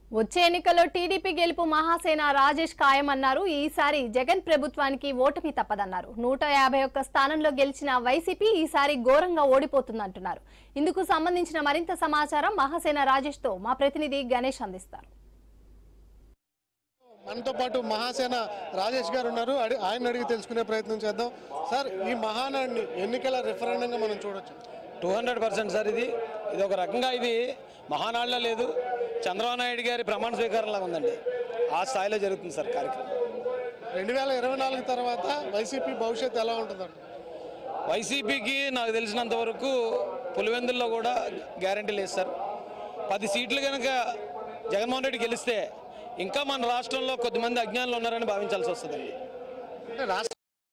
వచ్చే ఎన్నికల్లో టీడీపీ గెలుపు మహాసేన రాజేష్ ఖాయమన్నారు ఈసారి జగన్ ప్రభుత్వానికి ఓటమి తప్పదన్నారు నూట యాభై ఒక్క స్థానంలో గెలిచిన వైసీపీ ఈసారి ఘోరంగా ఓడిపోతుందంటున్నారు ఇందుకు సంబంధించిన మరింత సమాచారం మహాసేన రాజేష్ తో మా ప్రతినిధి గణేష్ అందిస్తారు మనతో పాటు మహాసేన రాజేష్ గారు ఉన్నారు అడి- ఆయన అడిగి తెలుసుకునే ప్రయత్నం చేద్దాం సార్ ఈ మహానాడిని ఎన్నికల రిఫరెండంగా మనం చూడొచ్చు టూ హండ్రెడ్ పర్సెంట్ సార్ ఇది ఇది ఒక రకంగా ఇది మహానాడులో లేదు చంద్రబాబు నాయుడు గారి ప్రమాణ స్వీకారంలాగా ఉందండి ఆ స్థాయిలో జరుగుతుంది సార్ కార్యక్రమం రెండు వేల ఇరవై నాలుగు తర్వాత వైసీపీ భవిష్యత్తు ఎలా ఉంటుందంట వైసీపీకి నాకు తెలిసినంత వరకు పులివెందుల్లో కూడా గ్యారంటీ లేదు సార్ పది సీట్లు కనుక జగన్మోహన్ రెడ్డి గెలిస్తే ఇంకా మన రాష్ట్రంలో కొద్దిమంది అజ్ఞానులు ఉన్నారని భావించాల్సి వస్తుందండి అంటే రాష్ట్ర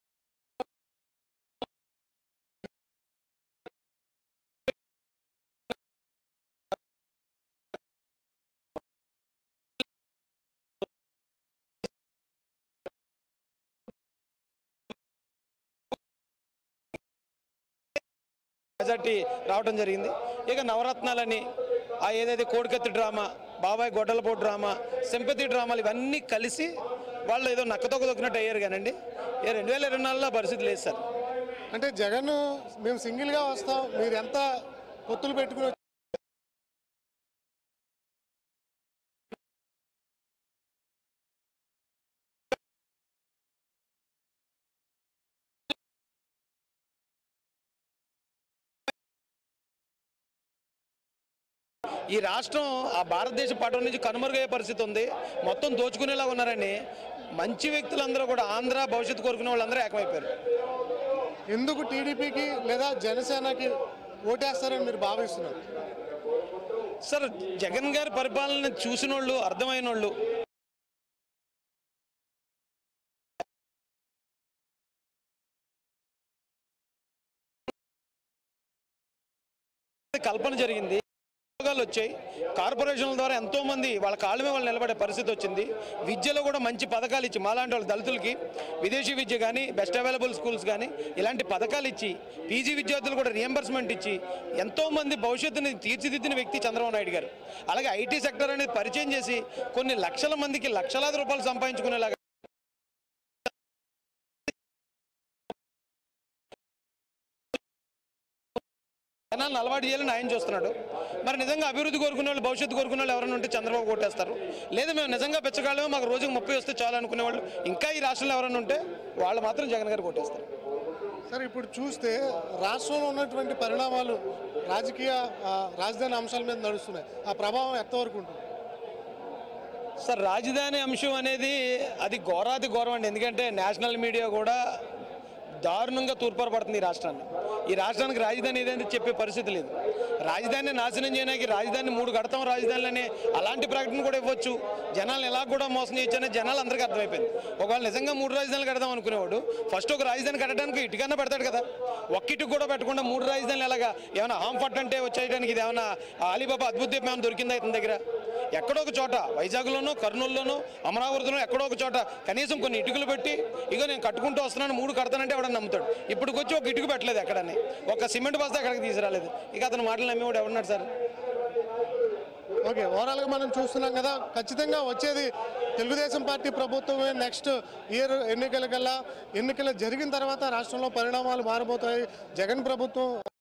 మెజార్టీ రావడం జరిగింది ఇక నవరత్నాలని ఆ ఏదైతే కోడికత్తి డ్రామా బాబాయ్ గొడ్డలపోటు డ్రామా సింపతి డ్రామాలు ఇవన్నీ కలిసి వాళ్ళు ఏదో నక్కతొక్క దొక్కినట్టు అయ్యారు కానండి ఏ రెండు వేల ఇరవై నాలుగులో ఆ పరిస్థితి లేదు సార్ అంటే జగన్ మేము సింగిల్గా వస్తాం మీరు ఎంత పొత్తులు పెట్టుకుని వచ్చి- ఈ రాష్ట్రం ఆ భారతదేశ పటం నుంచి కనుమరుగయ్యే పరిస్థితి ఉంది మొత్తం దోచుకునేలా ఉన్నారని మంచి వ్యక్తులందరూ కూడా ఆంధ్ర భవిష్యత్తు కోరుకునే వాళ్ళందరూ ఏకమైపోయారు ఎందుకు టీడీపీకి లేదా జనసేనకి ఓటేస్తారని మీరు భావిస్తున్నారు సార్ జగన్ గారి పరిపాలన చూసిన వాళ్ళు అర్థమైన వాళ్ళు కల్పన జరిగింది ఉద్యోగాలు వచ్చాయి కార్పొరేషన్ల ద్వారా ఎంతో మంది వాళ్ళ కాళ్ళ మీద వాళ్ళు నిలబడే పరిస్థితి వచ్చింది విద్యలో కూడా మంచి పథకాలు ఇచ్చి మాలాంటి వాళ్ళ దళితులకి విదేశీ విద్య కానీ బెస్ట్ అవైలబుల్ స్కూల్స్ కానీ ఇలాంటి పథకాలు ఇచ్చి పీజీ విద్యార్థులు కూడా రియంబర్స్మెంట్ ఇచ్చి ఎంతో మంది భవిష్యత్తుని తీర్చిదిద్దిన వ్యక్తి చంద్రబాబు నాయుడు గారు అలాగే ఐటీ సెక్టర్ అనేది పరిచయం చేసి కొన్ని లక్షల మందికి లక్షలాది రూపాయలు సంపాదించుకునేలాగా జనాలను అలవాటు చేయాలని ఆయన చూస్తున్నాడు మరి నిజంగా అభివృద్ధి కోరుకునే వాళ్ళు భవిష్యత్తు కోరుకునే వాళ్ళు ఎవరైనా ఉంటే చంద్రబాబు కొట్టేస్తారు లేదా మేము నిజంగా పెంచగలమో మాకు రోజుకు ముప్పై వస్తే చాలు అనుకునే వాళ్ళు ఇంకా ఈ రాష్ట్రంలో ఎవరైనా ఉంటే వాళ్ళు మాత్రం జగన్ గారు కొట్టేస్తారు సార్ ఇప్పుడు చూస్తే రాష్ట్రంలో ఉన్నటువంటి పరిణామాలు రాజకీయ ఆ, రాజధాని అంశాల మీద నడుస్తున్నాయి ఆ ప్రభావం ఎంతవరకు ఉంటుంది సార్ రాజధాని అంశం అనేది అది ఘోరాతి ఘోరం అండి ఎందుకంటే నేషనల్ మీడియా కూడా దారుణంగా తూర్పారపడుతుంది ఈ రాష్ట్రాన్ని ఈ రాష్ట్రానికి రాజధాని ఏదైతే చెప్పే పరిస్థితి లేదు రాజధాని నాశనం చేయడానికి రాజధాని మూడు కడతాం రాజధానులని అలాంటి ప్రకటన కూడా ఇవ్వచ్చు జనాలు ఎలా కూడా మోసం చేయొచ్చు అనేది జనాలు అందరికీ అర్థమైపోయింది ఒకవేళ నిజంగా మూడు రాజధానులు కడదాం అనుకునేవాడు ఫస్ట్ ఒక రాజధాని కట్టడానికి ఇటుకన్నా పెడతాడు కదా ఒక్క ఇటుకు కూడా పెట్టకుండా మూడు రాజధానులు ఎలాగా ఏమైనా హాంఫర్ట్ అంటే వచ్చేయడానికి ఇది ఏమైనా అలీబాబా అద్భుత దీపం ఏమైనా దొరికిందా ఇతని దగ్గర ఎక్కడో ఒక చోట వైజాగ్లోనో కర్నూలులోనో అమరావతిలోనో ఎక్కడో ఒక చోట కనీసం కొన్ని ఇటుకలు పెట్టి ఇక నేను కట్టుకుంటూ వస్తున్నాను మూడు కడతానంటే ఎవడన్నా నమ్ముతాడు ఇప్పటికి వచ్చి ఒక ఇటుకు పెట్టలేదు ఎక్కడని ఒక సిమెంట్ బస్తా ఎక్కడికి తీసుకురాలేదు ఇక అతను మాటలు నమ్మేవాడు ఎవడున్నాడు సార్ ఓకే ఓవరాల్గా మనం చూస్తున్నాం కదా ఖచ్చితంగా వచ్చేది తెలుగుదేశం పార్టీ ప్రభుత్వమే నెక్స్ట్ ఇయర్ ఎన్నికల కల్లా ఎన్నికలు జరిగిన తర్వాత రాష్ట్రంలో పరిణామాలు మారబోతాయి జగన్ ప్రభుత్వం